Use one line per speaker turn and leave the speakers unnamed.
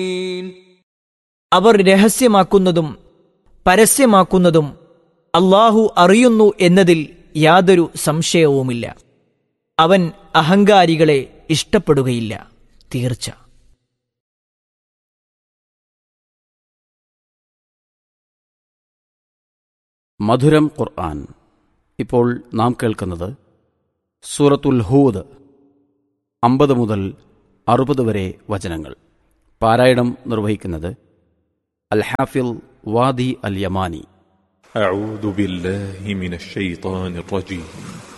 അവർ രഹസ്യമാക്കുന്നതും പരസ്യമാക്കുന്നതും അള്ളാഹു അറിയുന്നു എന്നതിൽ യാതൊരു സംശയവുമില്ല അവൻ അഹങ്കാരികളെ ഇഷ്ടപ്പെടുകയില്ല തീർച്ച
മധുരം ഖുർആൻ ഇപ്പോൾ നാം കേൾക്കുന്നത് സൂറത്തുൽ ഹൂദ് അമ്പത് മുതൽ അറുപത് വരെ വചനങ്ങൾ പാരായണം നിർവഹിക്കുന്നത് അൽ ഹാഫിൽ വാദി അൽ യമാനി
أعوذ بالله من الشيطان الرجيم